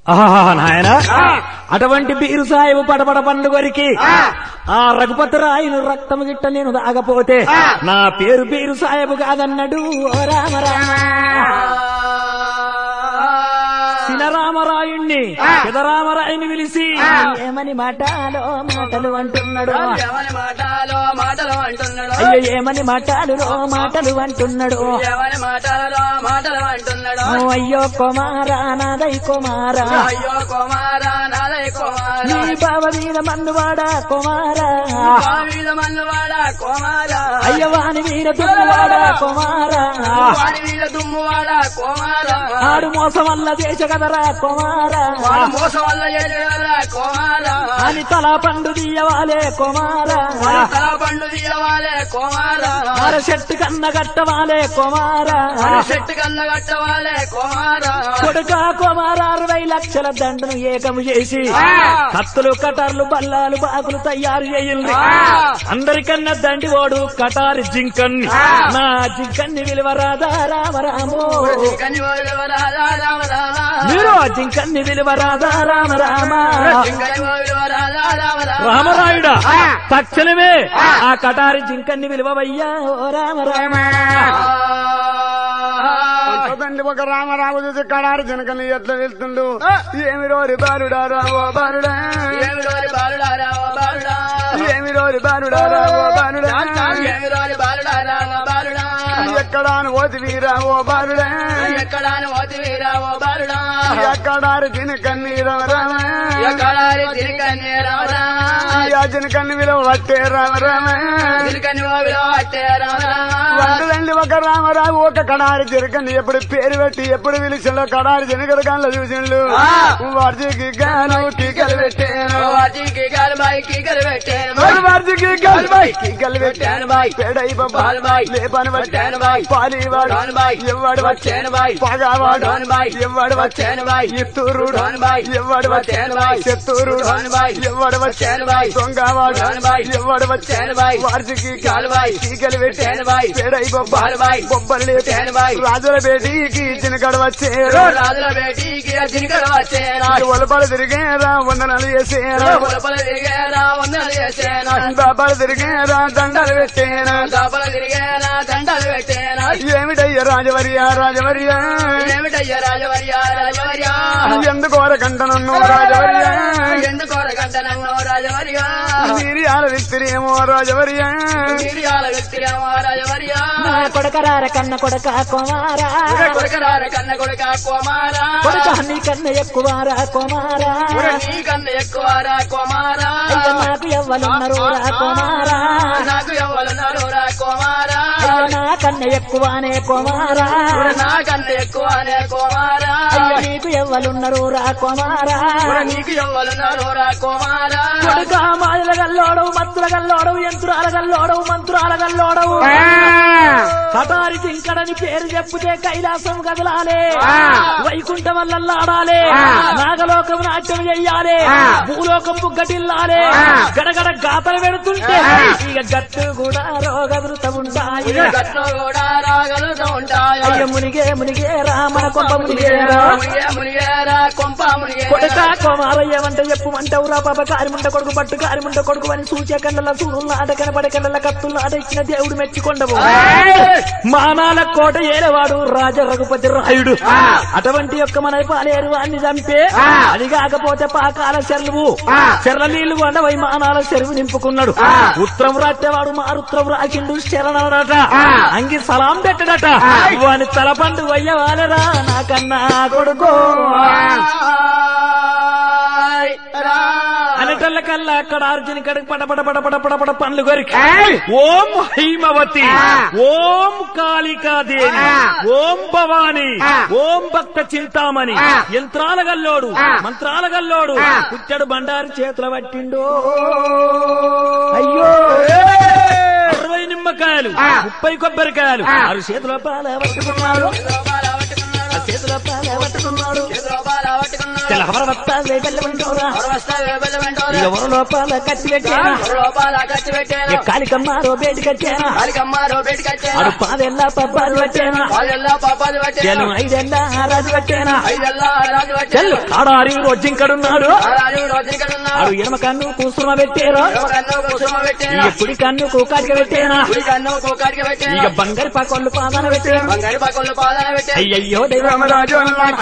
ఆహా నాయన అటువంటి బీరు సాయిబు పడపడ పండుగరికి ఆ రఘుపతిరాయును రక్తము గిట్ట నేను దాగపోతే నా పేరు బీరు సాయిబు కాదన్నాడు ఓ రామ రామ సినరామరాయుణ్ణి పెదరామరాయుని పిలిచి ఏమని మాటలో మాటలు అంటున్నాడు ఎవరి మాటలో మాటలు అంటున్నాడు అయ్యో ఏమని మాటలు మాటలు అంటున్నాడు ఎవరి మాటలలో మాటలు అంటున్నాడు ఓ అయ్యో కుమారా నాదై కుమారా అయ్యో కుమారా నాదయ్య కుమారా నీ బావ మీద మన్నువాడా కుమారా వీళ్ళ మన్నువాడ కుమారా అయ్య వాని వీర దున్నవాడా కుమారా వాడి వీళ్ళ దుమ్మువాడ కుమారా ఆడు మోసం వల్ల దేశ కదరా కుమారా వాడు మోసం వల్ల ఏదేవరా కుమారా అని తల పండు తీయవాలే కుమారా వాడి తల పండు తీయవాలే కుమారా అర చెట్టు కన్న కట్టవాలే కుమారా వాడి చెట్టు కన్న కట్టవాలే కుమారా కొడుక కుమార అరవై లక్షల దండను ఏకము చేసి కత్తులు కటార్లు బల్లాలు బాకులు తయారు చేయండి అందరికన్నా దండి ఓడు కటారి జింకన్ని నా జింకన్ని విలువ రాధా రామరామో కని ఎవరా రామ రామ మీరు ఆ జింకన్ని విలువ రాధా రామ రామ కని ఎవరా రామ రామ రామరాయుడా తక్షణమే ఆ కటారి జింకన్ని విలువవయ్యా ఓ రామ రామ తండ్రి ఒక రామరావు చూసి కడారి జనకని ఎట్లా వెళ్తుండు ఏమి రోరి బాలుడా రావో బాలుడా ఏమి రోరి బాలుడా రావ బాలుడా ఏమి రోరి బాలుడా రావో బాలుడా ఏమి రోరి బాలుడా రావ బాలుడా ఎక్కడాను ఓతి వీరావో బాలుడా ఎక్కడాను ఓతివి రావో బాలుడా ఎక్కడారి జనకన్ని రామ రామ ఎక్కడారి తిరిగని రావరా ఆ జనకన్ని విలువ పట్టే రామ రామ తిరిగని ఓవిలో అట్టే రావరా వంటలండి ఒక రామరావు ఒక కడారి జనకన్ని ఎప్పుడు పేరు పెట్టి ఎప్పుడు పిలిచిండో కడారి జనకల కళ్ళ చూసిండు వార్జీకి గాను టీకలు పెట్టాను వాటికి గలబాయి కిగలు పెట్టాను వార్జీకి గల్బాయ్ టీకలు పెట్టాను బాయ్ పేడై పాలు బాయ్. లేపని పట్టాను బాయ్. పాలివాడు don bye. ఎవ్వడు వచ్చాను బాయ్. పగవాడు don bye. ఎవ్వడు వచ్చాను బాయ్. ఇత్తూరు don bye. ఎవ్వడు వచ్చాను బాయ్. చెత్తూరు don bye. ఎవ్వడు వచ్చాను బాయ్. దొంగవాడు don bye. ఎవ్వడు వచ్చాను బాయ్. వార్జీకి కాలు బాయ్. టీకలు పెట్టాను వచ్చాను బాయ్. పేడై పాలు బాయ్. బొబ్బలు వచ్చాను బాయ్. రాజుల బేటీకి చిన్నకడ వచ్చేరు రాజుల బేటీకి జినికలు వచ్చేనా ఒలపలు తిరిగేరా వందనాలు చేసేరా లోపల తిరిగేరా వందలు చేసేనా బాబాలు తిరిగేరా దండలు పెట్టేనా లోపల తిరిగేనా దండలు పెట్టేనా ఏమిటయ్య రాజవర్య రాజవర్య ఏమిటయ్యా రాజవర్య రాజవర్య ఎందుకోరకంట నన్ను రాజవర్య ఎందుకు గంటనన్నో రాజవర్య నీరియాల విత్తిరేమో రాజవర్య మిరియాల వ్యక్తిరేమో రాజవర్య నా కొడకరార కన్న కొడక కుమారా కొడుకరార కన్న కొడుక కుమారా కొడుక నీ కన్న ఎక్కువారా కుమారా నీ కన్న ఎక్కువరా కుమారా అయ్య నాకు ఎవ్వలున్నారు రా కుమారా నాకు ఎవరున్నారు రా కుమారా అయ్య నా కన్న ఎక్కువనే కుమారా నా కన్న ఎక్కువనే కుమారా అయ్య నీకు ఎవ్వలున్నారు రా కుమారా నీకు ఎవరున్నారు రా కుమారా కొడుక మాయల గల్లోడవు మత్తుల గల్లోడవు యంత్రాల గల్లోడవు మంత్రాల గల్లోడవు కటారి జింకడని పేరు చెప్పుతే కైలాసం కదలాలే వైకుంఠం వల్లల్లాడాలే నాగలోకం నాట్యం చెయ్యాలి భూలోకం బుగ్గటిల్లాలే గడగడ గాతలు పెడుతుంటే ఇక గట్టు కూడా రోగదులుత ఉంటాయి గట్లు కూడా రాగలుగుతూ ఉంటాయి అయ్య మునిగే మునిగే రామన కొంప మునిగేరా మునిగే మునిగేరా కొంప మునిగేరా కొడుక కుమారయ్యమంట చెప్పు మంటవురా పాప కారిముంట కొడుకు పట్టు కారిముంట కొడుకు అని సూచే కండల సూరుల ఆట కనపడే కండల కత్తుల ఆట ఇచ్చిన దేవుడు మెచ్చుకొండవు మానాల కోట ఏలవాడు రాజ రఘుపతి రాయుడు అటువంటి యొక్క మన పాలేరు అన్ని చంపే అది కాకపోతే పాకాల చెరువు చెర్ల నీళ్లు కొండవై మానాల చెరువు నింపుకున్నాడు ఉత్తరం రాట్టేవాడు మారుత్రం రాకిండు శరణడట అంగి సలాం పెట్టడట వాని తలపండు వయ్యవాలరా నాకన్నా కొడుకో అనటల్ల కల్లా అక్కడ అర్జుని కడకు పడ పడ పడ పడ పడ పడ పండ్లు కొరికి ఓం హైమవతి ఓం కాళికాదేవి ఓం భవాని ఓం భక్త చింతామణి యంత్రాల గల్లోడు మంత్రాల గల్లోడు పుట్టడు బండారు చేతుల పట్టిండో అయ్యో అరవై నిమ్మకాయలు ముప్పై కొబ్బరికాయలు ఆరు చేతుల పాల పట్టుకున్నాడు ఆ చేతుల పాల పట్టుకున్నాడు తెల్ల ఎవరు వస్తావే బెల్లమంటోరా వస్తావే ఇక బెల్లమంటోరా ఎవరు లోపల కత్తి పెట్టానా రూపాయల ఖర్చు పెట్టాను ఇక కాలికమ్మారో బేటి కట్టానా కాలికమ్మ రోబేట్ అడు కట్టాను పాదెల్లా పబ్బాలు పెట్టానా వాళ్ళెల్లా పాపాలు జనం పట్టాను ఐదెల్లా రాజు పెట్టానా ఐదెల్లా రాజు చెల్లు పట్టాను ఆడారి రోజుంకడున్నాడు ఆడారు రోజు ఇక్కడ ఉన్నాడు ఆడు ఎడమ కన్ను కూసుమ పెట్టారు కన్ను కుసుమ పెట్టాను ఇక కుడి కన్ను కూకాటిక పెట్టానా కుడి కన్ను కోకాడికి ఇక పెట్టాను బంగారు పాకొల్లు పాదాన పెట్టాను బంగారు పక్కలు పాదాన పెట్టాను అయ్యయ్యో దైవరామరాజు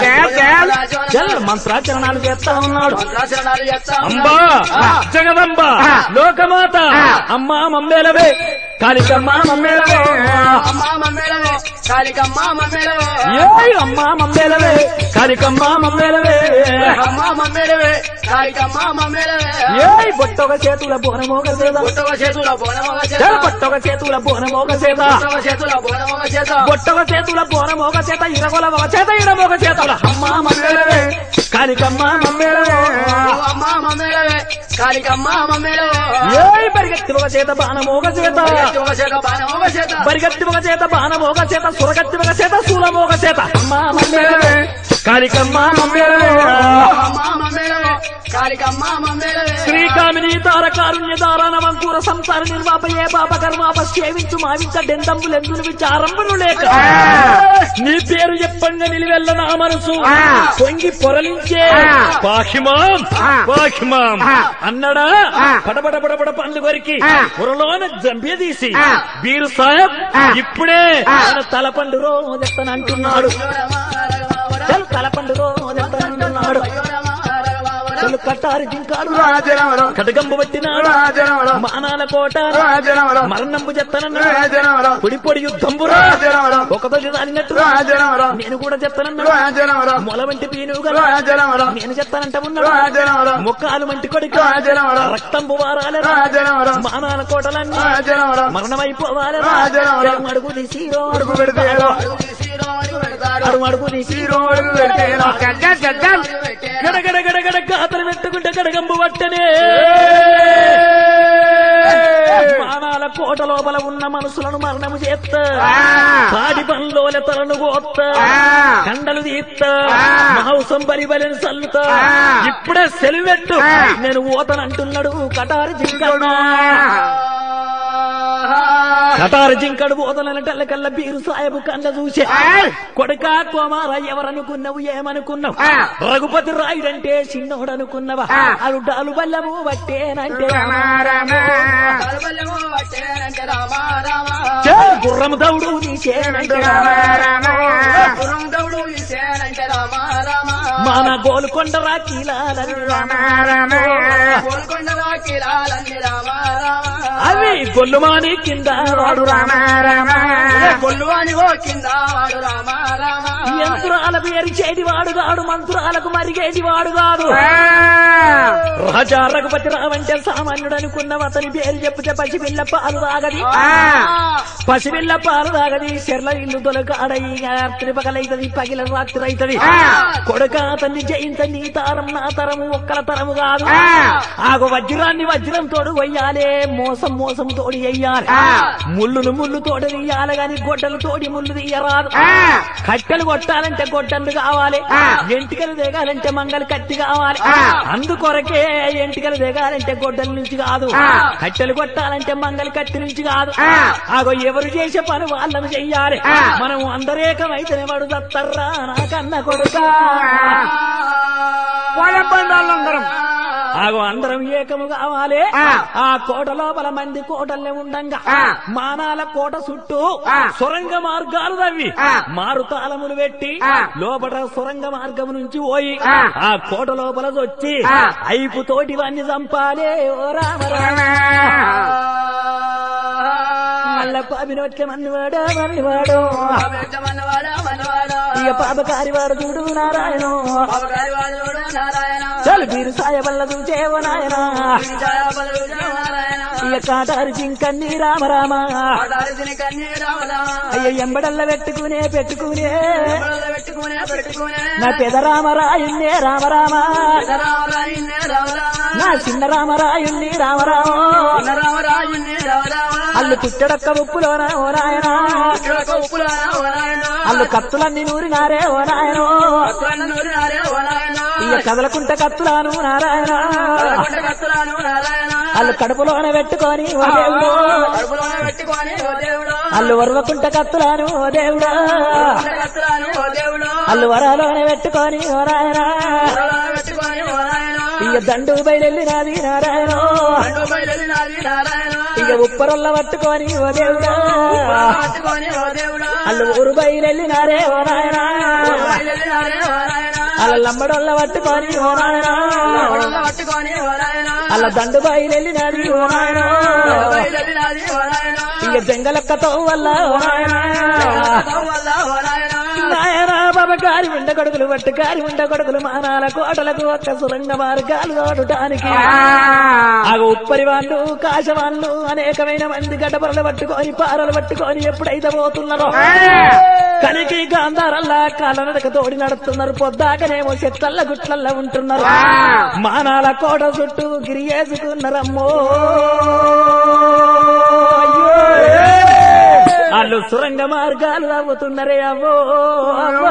చల్ మంత్రాచరణాలు చేస్తా ఉన్నాడు మంత్రాచరణాలు చేస్తాం అంబా జగదంబ లోకమాత అమ్మా మమ్మేలవే కాళికమ్మ మమ్మేలవే అమ్మ మమ్మేలవే కాళికమ్మ మమ్మేలవే ఏయ్ అమ్మా మమ్మేలవే కాళికమ్మ మమ్మేలవే అమ్మ మమ్మేలవే కాళికమ్మ మమ్మేలవే ఏయ్ బొట్టొక చేతుల బోనమోగ సేద పుట్టవ చేతుల బోనమొగ చేత చల్ బొట్టొక చేతుల బోనమోగ సేద పుట్టవ చేతుల బోనమొగ చేత బొట్టొక చేతుల బోనమోగ చేత ఇరగొల ఒక చేత ఇడమోగ చేతుల అమ్మా మమ్మేలవే కాళికమ్మ మమ్మేలవే అమ్మ మమ్మేలవే కాళికమ్మ మమ్మేలవే ఏయ్ పరిగెత్తి ఒక చేత బాణమోగ చేత ఒక చేత బాణమొగ చేత పరిగెత్తి ఒక చేత బాణమోగ చేత సురగత్తి ఒక చేత శూలమోగ చేత అమ్మా మమ్మేలవే కాళికమ్మ మమ్మేలవే అమ్మ మమ్మేలవే కాళికమ్మ మమ్మేలవే శ్రీకామిని తారకారుణ్య దారాన వంకూర సంసార నిర్వాపయే పాప కర్మాప సేవించు మావించ డెందంబులెందును విచారంబులు లేక నీ పేరు చెప్పంగా నిలివెల్ల నా మనసు పొంగి పొరలించే పాహిమాం పాహిమాం అన్నడా పడబడ పడబడ పండ్లు కొరికి పొరలోన జంబేదీసి వీరు సాహెబ్ ఇప్పుడే తన తలపండు రోజెత్తన అంటున్నాడు చల్ తలపండు రోజెత్తన అంటున్నాడు చలు కట్టారు జింకాడు రాజనవరం కటగంబు పట్టినాడు రాజనవరం మానాల కోట రాజనవరం మరణంబు చెత్తనన్నాడు రాజనవరం పొడి పొడి యుద్ధంబురా రాజనవరం ఒకతోటి రాలినట్టు రాజనవరం నేను కూడా చెత్తనన్నాడు రాజనవరం మొల వంటి పీనుగా రాజనవరం నేను చెత్తానంట ఉన్నాడు రాజనవరం ముఖాలు వంటి కొడుకు రాజనవరం రక్తంబు వారాలే రాజనవరం మానాల కోటలన్నీ రాజనవరం మరణమైపోవాలి రాజనవరం. అడుగు తీసి అడుగు పెడితేరా అడుగు అడుగు తీసి రోడ్డు పెట్టేరా గడగడ గడగడ గాతలు పెట్టుకుంటే గడగంబు పట్టనే మానాల కోట లోపల ఉన్న మనసులను మరణము చేస్తా తాడి పనులోల తలను కోత్తా కండలు తీస్తా మాంసం బలిబలిని చల్లుతా ఇప్పుడే సెలివెట్టు నేను ఓతనంటున్నాడు కటారి జింకన్నా కటారు జింకడు ఓదలనటల్లకల్లా బీరు సాయబు కన్న చూసే కొడుకా కోమార ఎవరనుకున్నావు ఏమనుకున్నావు రఘుపతి రాయుడంటే చిన్నోడు అనుకున్నావా అడు డాలు బల్లము బట్టేనంటే కలబల్లెము పట్టేనంటే రామ రామ చే, గుర్రము దౌడు నీచేనంటే గురం దౌడు ఇసేనంటే రామ రామ మన గోలుకొండ రాకీలాలని గోల్కొండ వాకిలాలన్నీ రామ రామ అవి గొల్లుమాని కింద వాడు రామ కొల్లువాని ఓ కింద వాడు రామ రామ యంత్రాలకు ఎరిచేటి వాడు కాడు మంత్రాలకు మరిగేటి వాడు కాదు రాజా రఘుపతి రావంటే సామాన్యుడు అనుకున్నావు అతని పేరు చెప్తే పసిపిల్ల పాలు తాగది పసిపిల్ల పాలు తాగది చెర్ల ఇల్లు దొలకాడయి రాత్రి పగలైతది పగిల రాత్రి అయితది కొడుక అతన్ని జయించండి ఈ తరం నా తరము ఒక్కల తరము కాదు ఆగు వజ్రాన్ని వజ్రం తోడు వెయ్యాలే మోసం మోసం తోడి వెయ్యాలి ముళ్ళును ముళ్ళు తోడు తీయాలి గాని గొడ్డలు తోడి ముళ్ళు తీయరాదు కట్టెలు కొట్టాలంటే గొడ్డలు కావాలి ఎంటికలు దిగాలంటే మంగళ కత్తి కావాలి అందుకొరకే ఎంటికలు దిగాలంటే గొడ్డల నుంచి కాదు కట్టెలు కొట్టాలంటే మంగళ కత్తి నుంచి కాదు ఆగో ఎవరు చేసే పని వాళ్ళను చెయ్యాలి మనం అందరేకమైతేనే వాడు దత్తర్రా నాకన్న కొడుకా పోయబండాలందరం ఆగో అందరం ఏకము కావాలి ఆ కోట లోపల మంది కోటల్ని ఉండంగా మానాల కోట చుట్టూ సొరంగ మార్గాలు తవ్వి మారు తాళములు పెట్టి లోపల సొరంగ మార్గం నుంచి పోయి ఆ కోట లోపల వచ్చి ఐపు తోటి వాన్ని చంపాలే ఓ రామ రామ మల్ల పాపినొట్ల మన్నివాడా మన్నివాడు మనవాడా మనవాడా ఇక పాపకారి వాడు చూడు నారాయణ బాబగారి వాడు నారాయణ చలు మీరు సాయ వల్ల చూచేవో నాయనా విజయ బలు నారాయణ ఇక కాటారు చింకన్ని రామ రామ ఆడారిదిని కన్నీ రామలా అయ్య ఎంబడల్ల పెట్టుకునే పెట్టుకునే పెట్టుకునే పెట్టుకునే నా పెద రామరాయున్నే రామ రామ రామరాయున్నే రామరామ నా చిన్న రామరాయుణ్ణి రామ రామ రామరాయున్నే రామరామ అల్లు పుట్టడొక్క ఉప్పులోన ఓ నాయన ఇక్కడ ఉప్పులానా ఓ నాయన అల్లు కత్తులన్నీ నూరినారే ఓ నాయన అప్పులన్నూరి నారే ఓ నాయన ఇక కదలకుంట కత్తులాను నారాయణ కదలకుంట కత్తులాను నారాయణ వాళ్ళు కడుపులోన పెట్టుకొని ఓ దేవుడు కడుపులోన పెట్టుకొని ఓ దేవుడు వాళ్ళు వరవకుంట కత్తులాను ఓ దేవుడా కదలకుంట కత్తులాను ఓ దేవుడు వాళ్ళు వరాలోనే పెట్టుకొని ఓ నాయన కడుపులోన పెట్టుకొని ఓ నారాయణ ఇక దండు బయలెళ్ళినది నారాయణ రెండు బయలుదేరినది నారాయణ ఇక ఉప్పరొల్ల పట్టుకొని ఓ దేవుడా పట్టుకొని ఓ దేవుడు వాళ్ళు ఊరు బయలెళ్ళినారే ఓ నాయన బయలుదేరినారే ఓ నారాయణ వాళ్ళ లంబడొల్ల పట్టుకొని ఓ నాయన కడుపులో పట్టుకొని ఓ నారాయణ వాళ్ళ దండు బయలెళ్ళినది ఓ నాయన బయలుదేరినది ఓ నారాయణ ఇక జంగలక్కతో వల్ల ఓ నాయన వల్ల ఓ నారాయణ నాయన బాబా గారి ఉండ కొడుకులు పట్టు గారి ఉండ కొడుకులు మానాల కోటలకు ఒక్క సురంగ మార్గాలు తోడటానికి ఆ ఉప్పరి వాళ్ళు కాశ వాళ్ళు అనేకమైన మంది గడ్డపరలు పట్టుకొని పారలు పట్టుకొని ఎప్పుడైతే పోతున్నారో కనికి గాంధారల్లా కాలనడక తోడి నడుస్తున్నారు పొద్దాకనేమో చెట్లల్ల గుట్లల్ల ఉంటున్నారు మానాల కోట చుట్టూ గిరియేసుకున్నారమ్మో వాళ్ళు సురంగ మార్గాలు అవ్వుతున్నారే అవ్వో అవ్వో.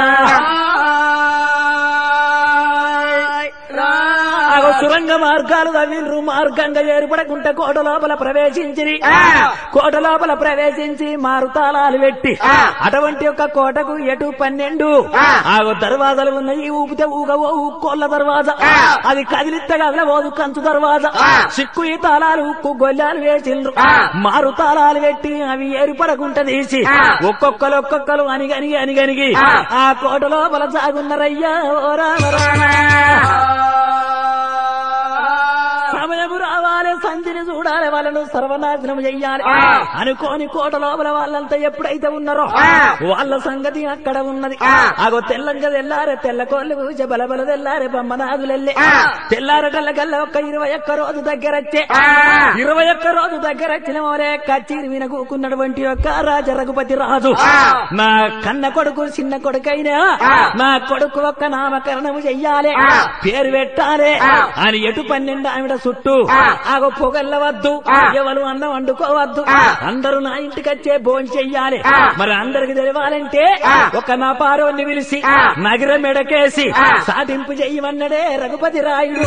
ఆగో సురంగ మార్గాలు తవ్విండ్రు మార్గంగా ఏర్పడకుంటే కోట లోపల ప్రవేశించి కోట లోపల ప్రవేశించి మారుతాళాలు పెట్టి అటువంటి ఒక కోటకు ఎటు పన్నెండు ఆగో దర్వాజలు ఉన్నాయి ఊపితే ఊగవో కోళ్ళ దర్వాజా అది కదిలిస్తే కదలబోదు కంచు దర్వాజా సిక్కు ఈ తాళాలు ఉక్కు గొల్లాలు వేసిండ్రు మారు తాళాలు పెట్టి అవి ఏర్పడకుంట తీసి ఒక్కొక్కరు ఒక్కొక్కరు అనిగనిగి అనిగనిగి ఆ కోట లోపల సాగున్నారయ్యా ఓ రామ రామ సమయము రావాలి సంధిని చూడాలి వాళ్ళను సర్వనాశనం చెయ్యాలి అనుకోని కోట లోపల వాళ్ళంతా ఎప్పుడైతే ఉన్నారో వాళ్ళ సంగతి అక్కడ ఉన్నది ఆగో తెల్లంగా తెల్లారే తెల్ల కోళ్ళు పూజ బలబల తెల్లారే బొమ్మనాదులెళ్ళే తెల్లారటల్ల గల్ల ఒక్క ఇరవై ఒక్క రోజు దగ్గరచ్చే ఇరవై ఒక్క రోజు దగ్గరచ్చిన మోరే కచ్చిరి వినకూకున్నటువంటి యొక్క రాజ రఘుపతి రాజు నా కన్న కొడుకు చిన్న కొడుకైనా నా కొడుకు ఒక్క నామకరణము చెయ్యాలి పేరు పెట్టాలి అని ఎటు పన్నెండు ఆవిడ చుట్టూ ఆగో పొగల్లవద్దు ఎవరు అన్నం వండుకోవద్దు అందరూ నా ఇంటికి వచ్చే భోజనం చెయ్యాలి మరి అందరికి తెలియాలంటే ఒక నా పారోని పిలిచి నగరం మెడకేసి సాధింపు చెయ్యమన్నడే రఘుపతి రాయుడు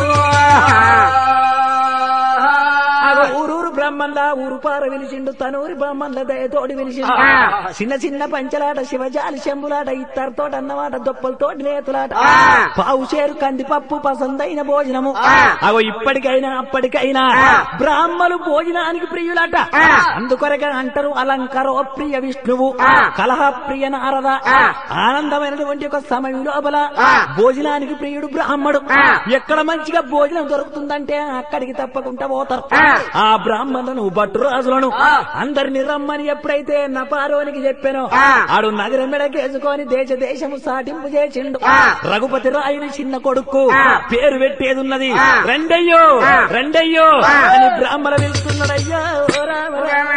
ఆగో ఊరూరు బ్రహ్మన్లా ఊరు పార విలిచిండు తనూరి బ్రహ్మన్ల దయతోడి విలిచిండు చిన్న చిన్న పంచలాట శివజాలి శంభులాట ఇత్తరితోటి అన్నమాట దొప్పలతోటి నేతులాట పావు చేరు కందిపప్పు పసందైన భోజనము అగో ఇప్పటికైనా అప్పటికైనా బ్రాహ్మలు భోజనానికి ప్రియులట అందుకొరగా అంటారు అలంకరో ప్రియ విష్ణువు కలహ ప్రియ నారద ఆనందమైనటువంటి ఒక సమయం లోపల భోజనానికి ప్రియుడు బ్రాహ్మడు ఎక్కడ మంచిగా భోజనం దొరుకుతుందంటే అక్కడికి తప్పకుండా పోతారు ఆ బ్రాహ్మణులను భట్టు రాజులను అందరిని రమ్మని ఎప్పుడైతే నపారోనికి చెప్పానో ఆడు నగరం మెడకేసుకొని దేశ దేశము సాటింపు చేసిండు రఘుపతి రాయుని చిన్న కొడుకు పేరు పెట్టేది ఉన్నది రెండయ్యో రెండయ్యో అని బ్రాహ్మణ పిలుస్తున్నాడయ్యా ఓ రామ రామ.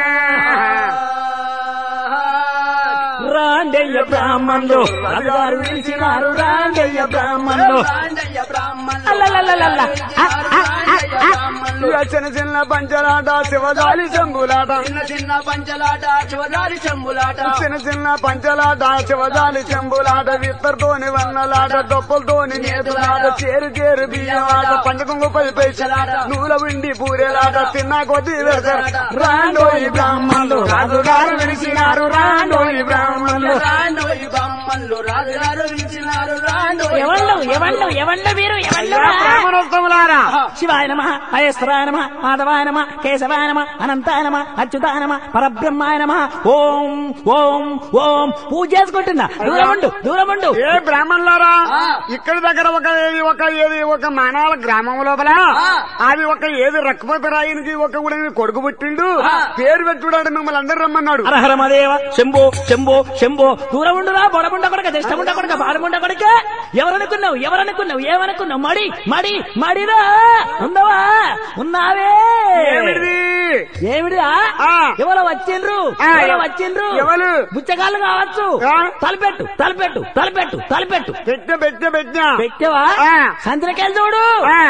రాండయ్య బ్రాహ్మణులు రాజుగారు పిలిచినారు రాండయ్య బ్రాహ్మణులు రాండయ్య బ్రాహ్మణులు అల్లల్లల్లల్ల. ఆ, ఆ, ఆ, ఆ. ఇక చిన్న చిన్న పంచలాట శివజాలి శంభులాట చిన్న చిన్న పంచలాట శివదారి చెంబులాట చిన్న చిన్న పంచలాట శివజాలి చెంబులాట విత్తర్తోని వన్నలాట దొప్పలతోని నేతులాట చేరు చేరు బియ్యమాట పంచకొంగు పది పైసలాట నూల విండి పూరేలాట తిన్నా కొద్ది రాండోయి బ్రాహ్మణులు రాజుగారు విడిచినారు రాండోయి బ్రాహ్మణులు రాండోయి బ్రాహ్మణులు రాజుగారు పిలిచినారు రాండోయి ఎవళ్ళు ఎవళ్ళు ఎవళ్ళు వీరు ఎవళ్ళు బ్రాహ్మణోత్తములారా శివాయ నమ మహేశ్వరాయ నమ మాధవాయ నమ కేశవాయ నమ అనంతాయ నమ అచ్యుతాయ నమ పరబ్రహ్మాయ నమ ఓం ఓం ఓం పూజ చేసుకుంటున్నా దూరముండు దూరముండు ఏ బ్రాహ్మణులారా ఆ. ఇక్కడ దగ్గర ఒక ఏది ఒక ఏది ఒక మానాల గ్రామం లోపల ఆ. అది ఒక ఏది రక్మపతి రాయనికి ఒక కూడా కొడుకు పుట్టిండు ఆ. పేరు పెట్టుడాడు మిమ్మల్ని అందరు రమ్మన్నాడు హరహర మదేవ శంభో శంభో శంభో దూరముండురా బొడముండ కొడక దిష్టముండ కొడక బాలముండ కొడక ఎవరనుకున్నావు ఎవరనుకున్నావు ఏమనుకున్నావు మడి మడి మడిరా ఉన్నావా ఉన్నావే ఏమిటిది ఏమిడిరా ఆ. ఎవరో వచ్చిండ్రు ఆ. ఎవరో వచ్చిండ్రు ఎవరు? బుచ్చగాళ్ళు కావచ్చు ఆ. తలపెట్టు తలపెట్టు తలపెట్టు తలపెట్టు పెట్ట పెట్ట పెట్ట పెట్టావా ఆ. సంతలకెళ్ళి చూడు ఆ.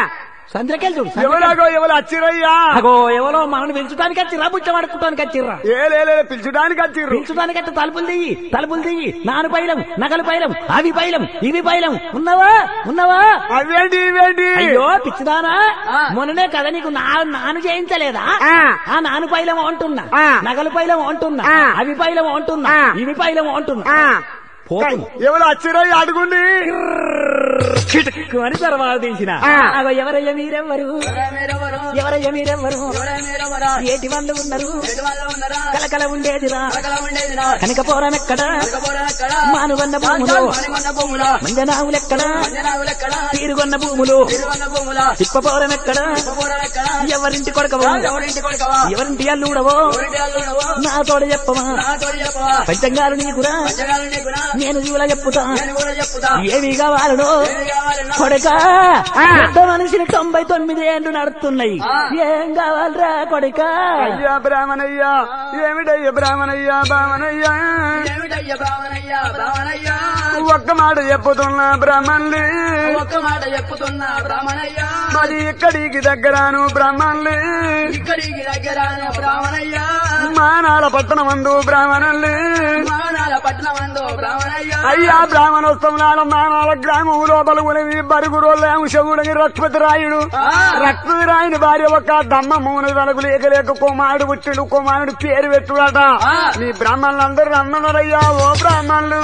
సంద్రకెళ్ళి చూడు సంద్రకెళ్ళి. ఎవరాగో ఎవరు వచ్చిరయ్యా అగో ఎవరో మనల్ని పిలుచడానికి వచ్చిర్రా బుచ్చమాడుకోవడానికి వచ్చిర్రా ఏ లే, లే, పిలిచడానికి వచ్చిర్రు పిలుచడానికి అంటే తలుపులు దిగి తలుపులు దిగి నాను పైలం నగలు పైలం అవి పైలం ఇవి పైలం ఉన్నవా ఉన్నవా అవేంటి ఇవేంటి అయ్యో పిచ్చిదానా మొన్ననే కదా నీకు నా నాను చేయించలేదా ఆ. ఆ నాను పైలం అంటున్నా ఆ. నగలు పైలం అంటున్నా ఆ. అవి పైలం అంటున్నా ఆ. ఇవి పైలం అంటున్నా ఆ. పోతుంది ఎవరు వచ్చిరయ్యా అడుగుండి చిటుక్కు అని తర్వాత తీసిన ఆ. అగో ఎవరయ్య మీరెవ్వరు మీరెవరు ఎవరయ్య మీరెవ్వరు ఎవరే మీరెవరా ఏటి వాళ్ళు ఉన్నారు ఎటు వాళ్ళు ఉన్నారా కలకల ఉండేదిరా అక్కడ ఉండేది నా కనుక పోరం ఎక్కడ ఎక్కడ ఎక్కడ మానుగొన్న భూములు మనమన్న భూముల మంజనావులెక్కడ జనాలు ఎక్కడ తీరుగొన్న భూములు తిరువన్న భూముల తిప్పపోరం ఎక్కడ పోరాడు ఎక్కడ ఎవరింటి కొడకవో ఎవరింటి కొడుకవా ఎవరింటి అల్లుడవో ఎవరింటి అల్లుడవో నా తోడ చెప్పవా నాతో చెప్పవా పంచంగాలు నీకురా జనాలు నీకునా నేను జీవుల చెప్పుతా నేను కూడా చెప్పుతా ఏమి కావాలనో ఏమి కావాలన్నా కొడకా పెద్ద మనిషిని తొంభై తొమ్మిది ఏళ్ళు నడుస్తున్నాయి ఏం కావాలరా కొడకా అయ్యా బ్రాహ్మణయ్యా ఏమిటయ్యా బ్రాహ్మణయ్యా బ్రాహ్మణయ్యా ఏమిటయ్యా బ్రాహ్మణయ్యా బ్రాహ్మణయ్యా ఒక్క మాట చెప్పుతున్నా బ్రాహ్మణులు ఒక్క మాట చెప్పుతున్నా బ్రాహ్మణయ్యా మరి ఇక్కడికి దగ్గరాను బ్రాహ్మణులు ఇక్కడికి దగ్గరాను బ్రాహ్మణయ్యా మానాల పట్టణం అందు బ్రాహ్మణులు మానాల పట్నం అందు బ్రాహ్మణయ్యా అయ్యా బ్రాహ్మణోత్సవం నాడు మానాల గ్రామం లోపల ఉలివి బరుగురోళ్ళేమో శవుడికి రక్తపతి రాయుడు రక్తపతి రాయుని భార్య ఒక దమ్మ మూన వెనక లేక లేక కుమారుడు పుట్టిడు కుమారుడు పేరు పెట్టుడట మీ బ్రాహ్మణులందరూ అన్నన్నారయ్యా ఓ బ్రాహ్మణులు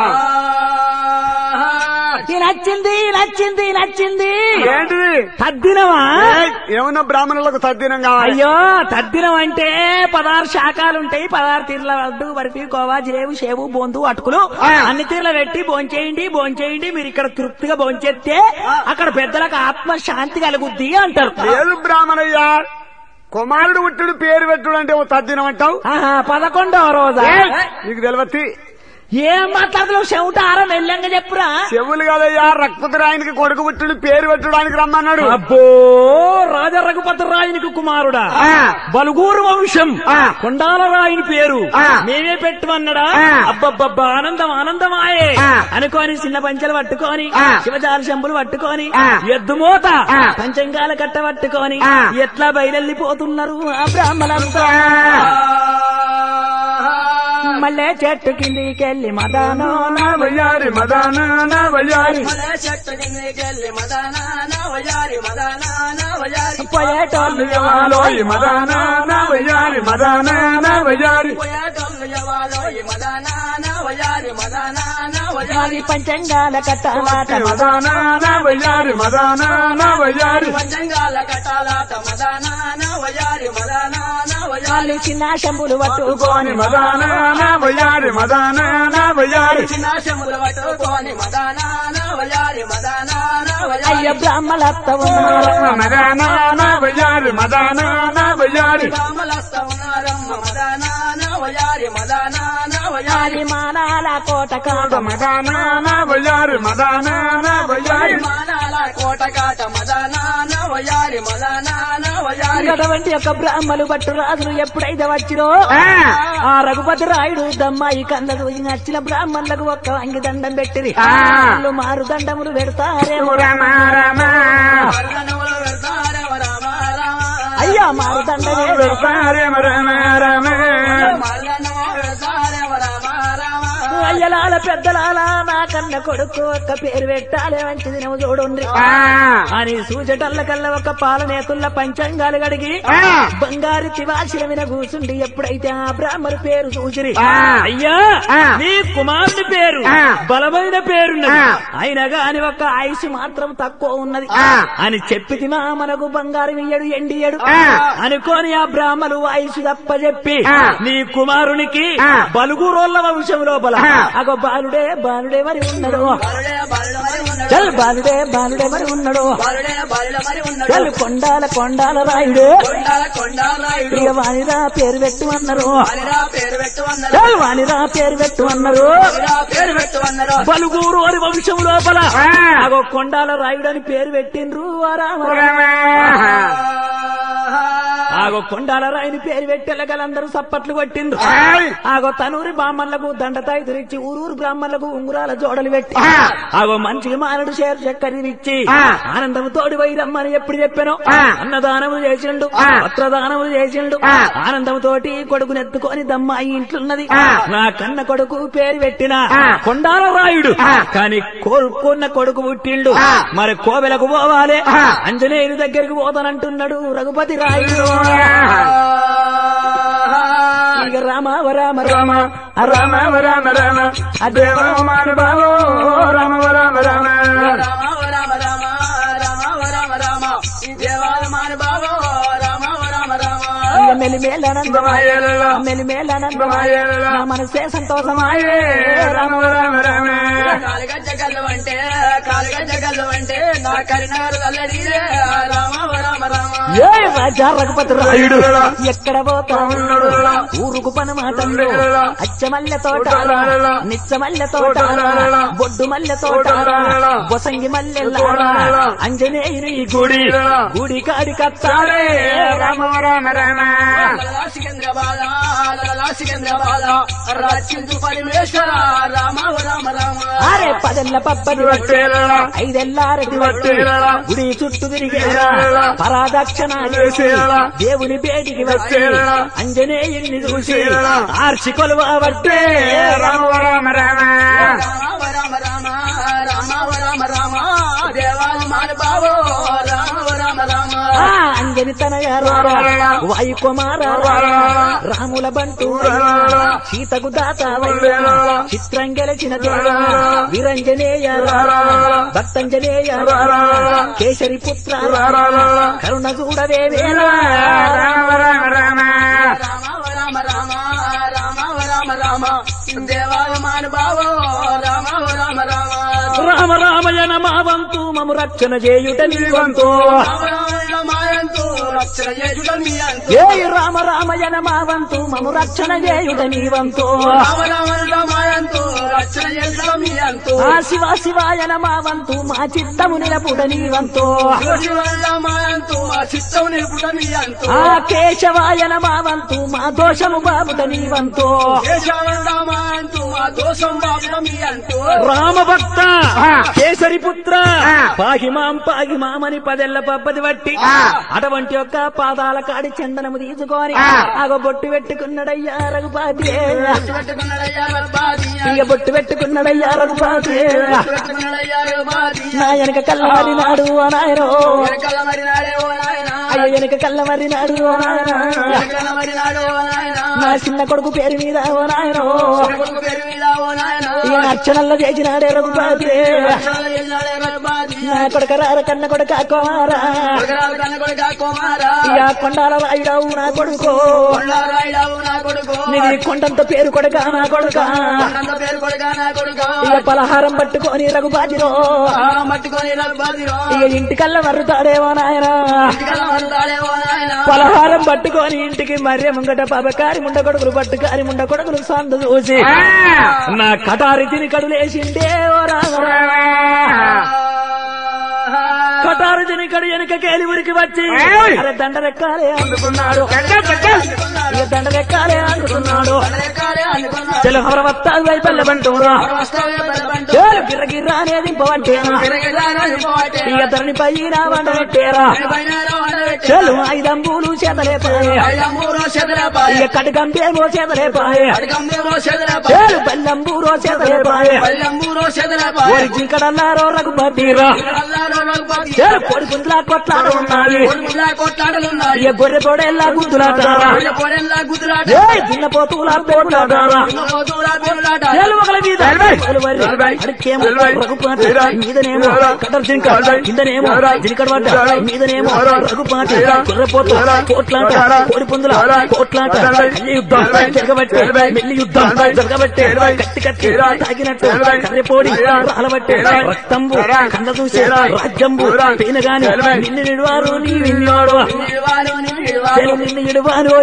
ఈ నచ్చింది ఈ నచ్చింది ఈ నచ్చింది ఏంటిది తద్దినమా ఏయ్, ఏమన్నా బ్రాహ్మణులకు తద్దినం కావాలి అయ్యో తద్దినం అంటే పదహారు శాఖలు ఉంటాయి పదహారు తీర్ల లడ్డు బర్ఫీ కోవా జిలేబు షేవు బొందు అటుకులు అన్ని తీర్ల పెట్టి భోంచేయండి భోంచేయండి మీరు ఇక్కడ తృప్తిగా భోంచేస్తే అక్కడ పెద్దలకు ఆత్మ శాంతి కలుగుద్ది అంటారు లేదు బ్రాహ్మణయ్యా కుమారుడు పుట్టుడు పేరు పెట్టుడు అంటే ఓ తద్దినం అంటావు ఆహా, పదకొండవ రోజా ఏయ్, నీకు తెలియతి ఏం మాట్లాడుతున్నావు చెవుట ఆరా మెల్లంగా చెప్పురా చెవులు కదయ్యా రక్తపతి రాయునికి కొడుకు పుట్టుడు పేరు పెట్టడానికి రమ్మన్నాడు అబ్బో రాజ రఘుపతి రాయునికి కుమారుడా ఆ. బలుగూరు వంశం ఆ. కొండాల రాయుని పేరు ఆ. మేమే పెట్టమన్నాడా ఆ. అబ్బబ్బబ్బా ఆనందం ఆనందమాయే ఆ. అనుకోని చిన్న పంచలు పట్టుకొని ఆ. శివజాల శంపులు పట్టుకొని ఆ. ఎద్దు మూత ఆ. పంచంగాల కట్ట పట్టుకొని ఆ. ఎట్లా బయలెళ్ళిపోతున్నారు ఆ బ్రాహ్మణంతా మళ్ళీ చెట్టు కిందికెళ్ళి మదానో నా వయ్యారి మదాన నా వయ్యారి మలే చెట్టు కిందకెళ్ళి మదానా నా వయారి మదానా నా వయారి పోయేటోళ్ళు లోయి మదాన నా వయ్యారి మదాన నా వయ్యారి పోయేటోళ్ళు యవాలో ఈ మదానా నా వయారి మదానా నా వయారి అది పంచంగాల కట్టాలాట మదాన నా వయ్యారి మదాన నా వయ్యారి పంచంగాల కట్టాలాట మదానా నా వయారి మదానా నా వయారి వాళ్ళు చిన్న శంపులు పట్టుకొని మదాన నా వయ్యారి మదాన నా వయ్యారి నాశముల పట్టుకోని మదానా నా వయారి మదానా నా అయ్య వయారి బ్రాహ్మలత్త ఉన్నారు మదాన నా వయ్యారి మదాన నా వయ్యారి రామలస్త ఉన్నారమ్మ మదానా నా వయారి మదానా నా వయారి అది మానాల కోట కాదు మదాన నా వయ్యారి మదాన నా వయ్యారి మానాల కోట కాట మదానా నా వయారి మదానా నా వయారి అటువంటి యొక్క బ్రాహ్మలు బట్టు రాజులు ఎప్పుడైతే వచ్చిరో ఆ రఘుపతి రాయుడు దమ్మాయి కన్నదు నచ్చిన బ్రాహ్మణులకు ఒక్క అంగి దండం పెట్టిరి ఆ. వాళ్ళు మారు దండములు పెడతారేమో రమ రమ వర్ణనములు వెళ్తారేవ రామ రామ అయ్యా మారు దండమే రమ రమ రమ మల్లనమో వెళ్తారేవ రామ రామ అయ్యలాల పెద్దలాల నా కన్న కొడుకు ఒక్క పేరు పెట్టాలే మంచిది నువ్వు చూడండి అని సూచటల్ల కల్లా ఒక పాలనేతుల్ల పంచంగాలు గడిగి ఆ. బంగారు తివాసిన మీద కూర్చుండి ఎప్పుడైతే ఆ బ్రాహ్మణు పేరు చూసిరి ఆ. అయ్యా ఆ. నీ కుమారుని పేరు ఆ. బలమైన పేరున్నది ఆ. అయినా గాని ఒక ఆయుష్ మాత్రం తక్కువ ఉన్నది ఆ. అని చెప్పితిమా మనకు బంగారం ఇయ్యడు ఎండియడు ఆ. అనుకోని ఆ బ్రాహ్మలు ఆయుష్ తప్ప చెప్పి ఆ. నీ కుమారునికి ఆ. బలుగురోళ్ళ వంశం లోపల ఆ. అగో బాలుడే బాలుడే మరి ఉన్నాడు బలుడే బలుడు మరి ఉన్నాడు చల్ బాలుడే బాలుడే మరి ఉన్నాడు బలుడే బలుడు మరి ఉన్నాడు చల్ కొండాల కొండాల రాయుడు కొండాల కొండాలాయుడు ఇక వానిరా పేరు పెట్టు అన్నారు అనిరా పేరు పెట్టు అన్నారు చల్ వానిరా పేరు పెట్టు అన్నారు అనిరా పేరు పెట్టు అన్నారు బలుగూరు అని వంశం లోపల ఆ. అగో కొండాల రాయుడు అని పేరు పెట్టిండ్రు ఆ రామ రమ ఆ ఆగో కొండాల రాయిని పేరు పెట్టెలగలందరూ సప్పట్లు కొట్టిండ్రు ఏయ్! ఆగో తనూరి బ్రాహ్మణులకు దండతాయి తిరిచి ఊరూరు బ్రాహ్మణులకు ఉంగురాల జోడలు పెట్టి ఆగో మంచిగా మానడు షేర్ చక్కరి ఇచ్చి ఆనందము తోడి వైరమ్మని ఎప్పుడు చెప్పాను అన్నదానములు చేసిండు వస్త్రదానములు చేసిండు ఆనందము తోటి కొడుకుని ఎత్తుకొని దమ్మాయి ఇంట్లున్నది నా కన్న కొడుకు పేరు పెట్టిన కొండాల రాయుడు కాని కోరుకున్న కొడుకు పుట్టిండు మరి కోవెలకు పోవాలి అంజనేయుని దగ్గరికి పోతానంటున్నాడు రఘుపతి రాయుడు ఇక రామ ఓ రామ రామ ఆ రామ ఓ రామ రామ ఆ దేవ బాబో రామ రామ రామ రామ ఓ రామ రామ రామ ఓ రామ రామ ఈ దేవాల మాని బాబో రామ ఓ రామ రామ ఇక మెలిమేలనందమాయే మెలిమేలనందమాయే నా మనసే సంతోషమాయే రామ ఓ రామ రామ కాలుగజ్జ గల్లు అంటే కాలుగజ్జ గల్లు అంటే నా కరీంనగర్ అల్లడిరే రామ ఓ రామ రామ ఏ రాజా రఘుపతి రాయుడు ఎక్కడ పోతా ఉన్నాడు ఊరుకు పని మాటలు అచ్చమల్లె తోట నిచ్చమల్లె తోట బొడ్డు మల్లె తోట బొసంగి మల్లె అంజనేయుని ఈ గుడి గుడి కాడి కత్తాడే రామ రామ రామ లలా సికంద్రాబాద లలా సికంద్రాబాద రచిందు పరమేశ్వర రామ ఓ రామ రామ అరే పదెల్ల పబ్బది వచ్చే ఐదెల్లారటి వచ్చే గుడి చుట్టూ తిరిగి పరాదక్షణ చేసి దేవుని బేటికి వచ్చే అంజనేయుని చూసి ఆర్చి కొలువబట్టే రామ రామ రామ రామ రామ రామ రామ ఓ రామ రామ దేవాల మాని బాబో రామ ఓ రామ రామ ఆ అంజని తనయ వాయు కుమార రాముల బంటు సీతకు దాత చిత్రం గెలిచిన వీరంజనేయ భక్తంజనేయ కేసరి పుత్ర కరుణ చూడవే వేళ రామ రామ రామ రామ ఓ రామ రామ రామ ఓ రామ రామ దేవాల మాని బాబో రామ ఓ రామ రామ రామ రామయ నమావంతు మము రక్షణ చేయుట నీవంతో రామ మాయంతు రక్షణ చేసుడ మీ అంతు ఏ రామ రామయ నమావంతు మము రక్షణ చేయుట నీవంతో రామ రామ మాయంతు రక్షణ చేసుడ మీ అంతు ఆ శివ శివాయ నమావంతు మా చిత్తము నిలపుట నీవంతో శివల్ల మాయంతు మా చిత్తం నిలుపుట మీ అంతు ఆ కేశవాయ నమావంతు మా దోషము బాబుట నీవంతో కేశవల్ల మాయంతు మా దోషం బాబుట మీ అంతు రామ భక్త కేసరి పుత్ర పాహిమాం పాహిమామని పదెల్ల పబ్బది బట్టి అటువంటి యొక్క పాదాల కాడి చందనము తీసుకొని ఆగో బొట్టు పెట్టుకున్నాడయ్యా రఘుపాతి పెట్టుకున్నాడయ్యా రఘుపాది. ఇక బొట్టు పెట్టుకున్నాడయ్యా రఘుపాతి పెట్టుకున్నాడయ్యా రఘుపాది. నా వెనక కళ్ళమరి నాడు ఓ నాయనో వెనకాల మరి నాడే ఓ నాయనా. అయ్యో వెనక కళ్ళమరి నాడు ఓ నాయన వెనకాల మరి నాడే ఓ నాయనా. నా చిన్న కొడుకు పేరు మీద ఓ నాయనో కొడుకు పేరు మీద ఓ నాయనా. ఇక అర్చనల్లో చేసినాడే రఘుపాతి రక్షణలు చేసినాడే రఘుపాది. నా కొడుక రార కన్న కొడుక కుమారా కొడుకురాలు కన్న కొడుకా కుమారా. ఇక కొండాల రాయుడావు నా కొడుకు కొండరాయుడావు నా కొడుకు. నీది కొండంత పేరు కొడుక నా కొడుక కొండంత పేరు కొడుకా నా కొడుకు. ఇక పలహారం పట్టుకొని రఘుపాతిరో ఆ మట్టుకొని రఘుపాదిరో. ఇక ఇంటికల్లా మర్రుతాడేమో నాయన ఇంటికల్లా వస్తాడే ఓ నాయనా. పలహారం పట్టుకొని ఇంటికి మర్రె ముంగట పాపకారి ముండ కొడుకులు పట్టుకారి ముండ కొడుకులు సందు చూసి నా కటారి తిని కడులేసిండే ఓ రామ కటారు తిని కడు వెనుక కేలి ఉరికి వచ్చి అరే దండరెక్కాలే అందుకున్నాడు ఇక దండరెక్కాలే అందుకున్నాడు ఎక్కాలే అనుకున్నా. చెలు హరవత్తాలు వైపల్లె బంటూరా వస్తావే బలపంచు. చేలు గిర్రగిర్రా అనేది పోవంటేనా తిరగదానా పోవటే. ఇక ధరణి పైన వంట పెట్టేరా పైన రవాణా పెట్టి. చెలు ఐదంబూలు చేతలేపాయే ఐదమ్మూరో చెదరపాయే. ఇక కటకంబేమో చేతలేపాయే అడగమ్మూరో చెదరపాయే. చేలు బెల్లంబూరో చేతలేపాయే పల్లెమ్మూరో చెదరపాయే. ఓరి జింకడన్నారో రఘుపతిరా అల్లారో రఘుపతి. చేలు పొడి పుంజులా కొట్లాడు ఉన్నాయి కొడుకులా కొట్లాటలున్నాయి. ఇక గొర్రె పొడేలా గుద్దులాటారా కొయ్య పొడెల్లా గుద్దులాట. ఏ దిన్నపోతులా పెరుగులాటారా పోతులా పెరులాట. చేలు ఒకల మీద ఒకలు వరి. అడికేమో రఘుపాటి మీదనేమో కటర్ జింక కిందనేమో జింకడ పడ్డ మీదనేమో రఘుపాటి కుర్రపోత కోట్లాట కోడి పుందుల కోట్లాట కల్లి యుద్ధం జరగబట్టే మెల్లి యుద్ధం జరగబట్టే కత్తి కత్తి తాగినట్టు కర్రెపోడి రాలబట్టే రక్తంబు కన్న చూసే రాజ్యంబు పైన గాని నిన్ను నిడువారు నీ విన్నోడు నిలువాను నిలువాను. నిన్ను ఇడువాను నిన్ను ఇడువాను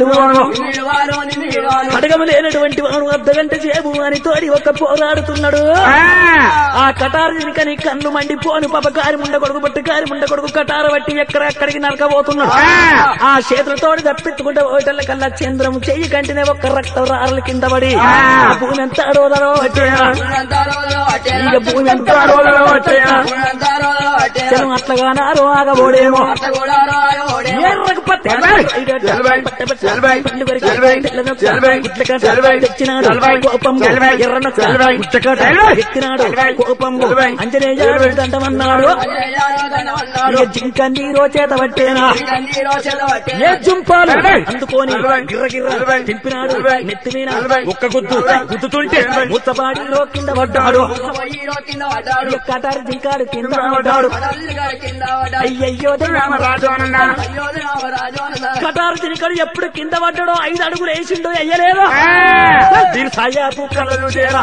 విడువను నిలువాను నిలువాను అడగము లేనటువంటి వాడు అర్ధగంట సేపు అని తోడి ఒక పోరాడుతున్నాడు ఆ కటారు జింకని కన్ను మండి పోను పాప కారి ముండ కొడుకు బట్టి కారి ముండ కొడుకు కటార బట్టి ఎక్కడెక్కడికి నరకబోతున్నాడు ఆ చేతులతోడి తప్పించుకుంటే ఓటల కల్లా చంద్రము చెయ్యి కంటినే ఒక్క రక్తం రారల కింద పడి ఆ భూమి ఎంత అడోదరో వచ్చేనా ఇక భూమి ఎంత అడోదరో వచ్చేనా జనం అట్లగా నారో ఆగబోడేమో ఎర్రకు పత్తి. పట్టె పట్టె. పండు కొరికి. తెల్లనొక్క. గుడ్లకాట. తెచ్చినాడు. కోపంబు. ఎర్రనొక్క. గుడ్లకాట. ఎక్కినాడు. కోపంబు. అంజనేయుడు దండమన్నాడు ఇక జింక నీరో చేత పట్టేనా ఏ జుంపాలు అందుకోని గిర్ర గిర్ర తింపినాడు నెత్తి మీద ఒక్క గుద్దు గుద్దుతుంటే ముత్తబాడి రో కింద పడ్డాడు ఇక కటారు జింకాడు కింద పడ్డాడు అయ్యయ్యో కటారు జింకాడు ఎప్పుడు కింద పడ్డాడో ఐదు అడుగులు వేసిండో అయ్యలేదా దీని సాయాపు కళ్ళలు చేరా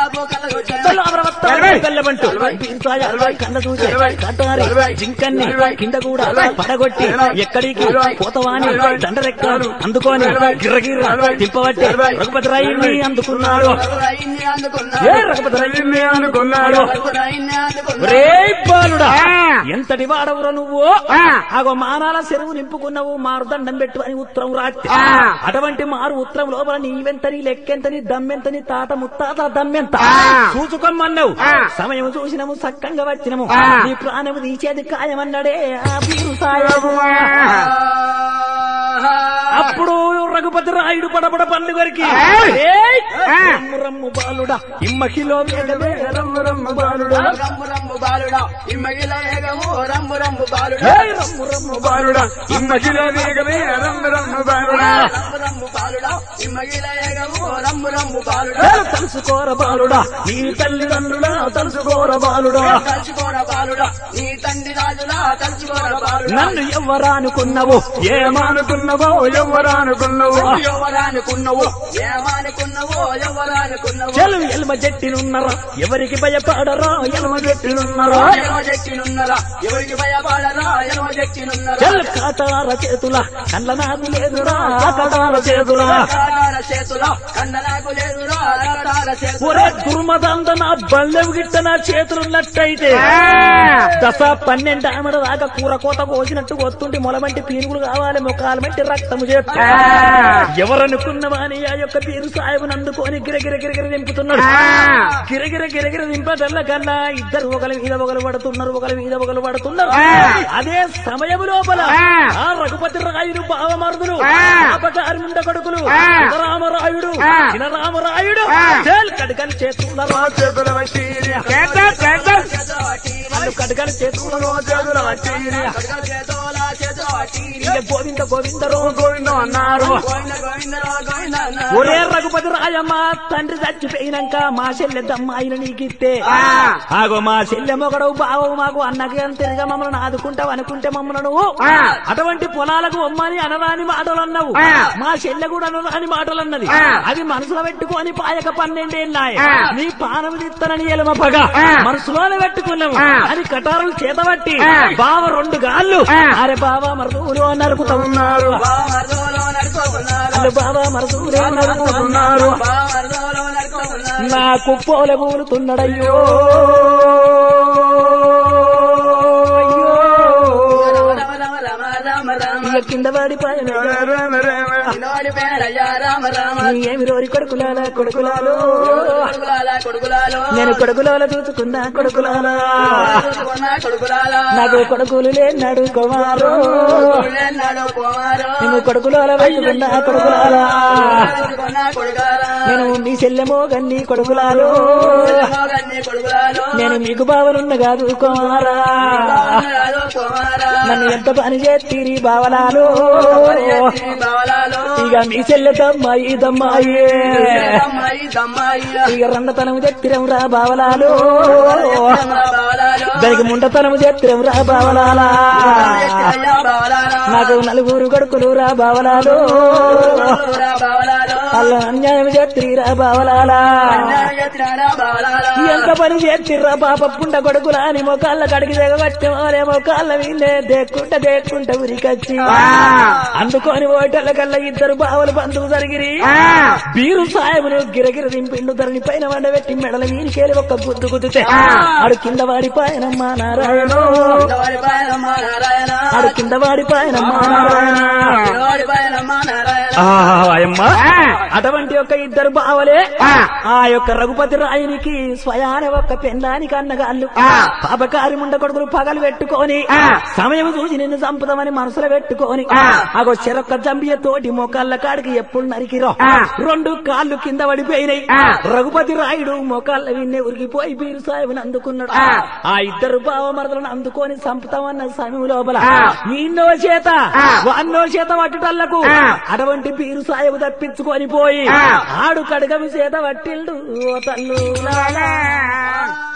కళ్ళమంటూ కళ్ళ చూసే కటారి జింకన్ని కింద కూడా పడగొట్టి ఎక్కడికి పోతవాని దండరెక్కాడు అందుకొని గిర్రగిర్ర తిప్పబట్టి రఘుపతి రాయిని అందుకున్నాడు ఏ రఘుపతి రాయిని అందుకున్నాడు రే బాలుడా ఎంతటి వాడవురా నువ్వు ఆగో మానాల చెరువు నింపుకున్నావు మారు దండం పెట్టు అని ఉత్తరం రాత్రి అటువంటి మారు ఉత్తరం లోపల నీవెంతని లెక్కెంతని దమ్మెంతని తాత ముత్తాత దమ్మెంత చూసుకోమన్నావు సమయం చూసినము సక్కంగా వచ్చినము నీ ప్రాణము తీసేది ఖాయమన్నాడే ఆ పీరు సాయము అప్పుడు రఘుపతి రాయుడు పడబడ పండు కొరికి ఏయ్! రమ్ము రమ్ము బాలుడా ఇమ్మకిలో వేగమే రమ్ము రమ్ము బాలుడా రంబు రంబు బాలుడా ఇమ్మగిల ఏగము రంబు రంబు బాలుడా ఏయ్! రమ్ము రమ్ము బాలుడా ఇమ్మకిలో వేగమే రమ్ము రమ్ము బాలుడా రంబు రంబు బాలుడా ఇమ్మగిల ఏగము రంబు రంబు బాలుడా ఏయ్! తలుసుకోర బాలుడా నీ తల్లిదండ్రులా తలుసుకోర బాలుడా తలుచుకోర బాలుడా నీ తండ్రి రాజులా తలుచుకోర బాలుడా నన్ను ఎవ్వరానుకున్నావు ఏమానుకున్నావో ఎవ్వరానుకున్నావు ఎవరానుకున్నావు ఏమనుకున్నావో ఎవరానుకున్నావు చెలు ఎల్మ జట్టినున్నరా ఎవరికి భయపడరా ఎల్మ జట్టినున్నరా ఎనమ చెట్టినున్నరా ఎవరికి భయపడరా ఎనమ చెట్టినున్నరా చెల్ కాటార చేతుల కళ్ళ నాకు లేదురా కడాల చేతుల కాటాల చేతుల కన్న నాకు లేదురా కాటాల చేతుల ఒరే దుర్మదంద నా బల్లెవు గిట్ట నా చేతులున్నట్టయితే దశ పన్నెండు ఆమెడ దాకా కూర కోత కోసినట్టు వస్తుంటే మొలమంటి పీనుగులు కావాలి ముఖాలు మంటి రక్తము చేస్తా ఎవరనుకున్నవా అని ఆ యొక్క పీరు సాయబుని అందుకొని గిరగిర గిరగిర దింపుతున్నాడు గిరగిర గిరగిర దింపదల్ల కల్లా ఇద్దరు ఒకరి మీద ఒకరు పడుతున్నారు ఒకరి మీద ఒకరు పడుతున్నారు అదే సమయం లోపల ఆ రఘుపతి రాయుడు బావమరుదులు అపచారిముండ కొడుకులు రామరాయుడు రామరాయుడు కడకని చేతున్నారు చేతుల వచ్చి వాళ్ళు కడకని చేతున్నారు చేతుల వచ్చి చేతుల చేతుల వాటి ఇక గోవింద గోవిందరో గోవిందం అన్నారు గోవింద గోవింద గోవింద అన్న ఒరే రఘుపతి రాయమ్మ తండ్రి చచ్చిపోయినాక మా చెల్లెద్దమ్మాయిని నీకిస్తే ఆగో మా చెల్లె మొగడవు బావవు మాకు అన్నకి అంతేగా మమ్మల్ని ఆదుకుంటావు అనుకుంటే మమ్మల్ని నువ్వు అటువంటి పొలాలకు అమ్మని అనరాని మాటలు అన్నావు మా చెల్లె కూడా అనరాని మాటలు అన్నది అవి మనసులో పెట్టుకొని పాయక పన్నెండేళ్ళాయి నీ పానం తిత్తనని ఎలమ పగ మనసులోనే పెట్టుకున్నాము అని కటారులు చేతబట్టి బావ రెండు గాళ్ళు అరే బావ మరుదులు నరుకుతా ఉన్నారు బామర్దోలో నడుకోకున్నారు అరే బావ మరుదులే నరుకుతున్నారు బామర్దోలో నడుకోకున్నారు నాకు పోల కూలుతున్నాడయ్యో రామ రామ రామ రామ రామ ఇక కింద పడిపోయిన రామ రామ నోడి పేరయ్యా రామ రామ ఏమి రోరి కొడుకులాల కొడుకులాలో కొడుకులాల కొడుకులాలో నేను కొడుకులాల చూసుకున్నా కొడుకులాలా చూసుకున్న కొడుకులాల నాకు కొడుకులు లేనాడు కుమారు నాడు కుమారు నేను కొడుకులాల పెట్టుకున్నా కొడుకులాలా చూసుకున్న కొడుకాల నేను మీ చెల్లెమో గన్ని కొడుకులాలు మోగన్ని కొడుకులాలు నేను మీకు బావలున్న కాదు కుమారా నాడు కుమారా నన్ను ఎంత పని చేతిరి బావలాలు బావలాలు ఇక మీ చెల్లెదమ్మాయి దమ్మాయి దమ్మాయి దమ్మాయి ఇక రండతనము చెత్తిరం రా బావలాలు బావలాలు దానికి ముండతనము చెత్తిరం రా బావలాలా అయ్యా బావలాలు నాకు నలుగురు కొడుకులు రా బావలాలు బావలాలు అల్ల అన్యాయం చేత్తిరా బావలాలా అన్యాయం చేసినాడా బావలాలా. ఎంత పని చేతిర్రా పాప పుండ కొడుకులా అని మొకాళ్ళ కడిగి దిగవచ్చే మొకాళ్ళ వీళ్ళే దేక్కుంట దేక్కుంట ఉరికచ్చి అందుకొని ఓటల కల్లా ఇద్దరు బావలు బంధువు జరిగిరి బీరు సాయమును గిరగిర దింపిండు ధరణి పైన వండబెట్టి మెడల మీనికేలి ఒక్క గుద్దు గుద్దుతే ఆడు కింద వాడిపాయనమ్మా నారాయణ పిల్లవాడి పైనమ్మ నారాయణ. ఆడు కింద వాడిపాయనమ్మా నారాయణ పిల్లవాడి పైనమ్మ నారాయణ. ఆయమ్మ అటువంటి ఒక ఇద్దరు బావలే ఆ యొక్క రఘుపతి రాయునికి స్వయాన ఒక పెండానికి అన్నగాళ్ళు పాపకారి ముండ కొడుకులు పగలు పెట్టుకొని సమయం చూసి నిన్ను చంపుదామని మనసులో పెట్టుకొని అగో చెరొక్క జంబియ తోటి మోకాళ్ళ కాడికి ఎప్పుడు నరికిరో రెండు కాళ్ళు కింద పడిపోయినాయి రఘుపతి రాయుడు మోకాళ్ళ విన్నే ఉరిగిపోయి బీరు సాయిబుని అందుకున్నాడు ఆ ఇద్దరు బావ మరదలను అందుకొని చంపుతామన్న సమయం లోపల ఈన్నో చేత వాన్నో చేత పట్టుటల్లకు అటువంటి బీరు సాయబు తప్పించుకొని పోయి ఆడు కడగమి చేత పట్టిల్డు ఓ తల్లు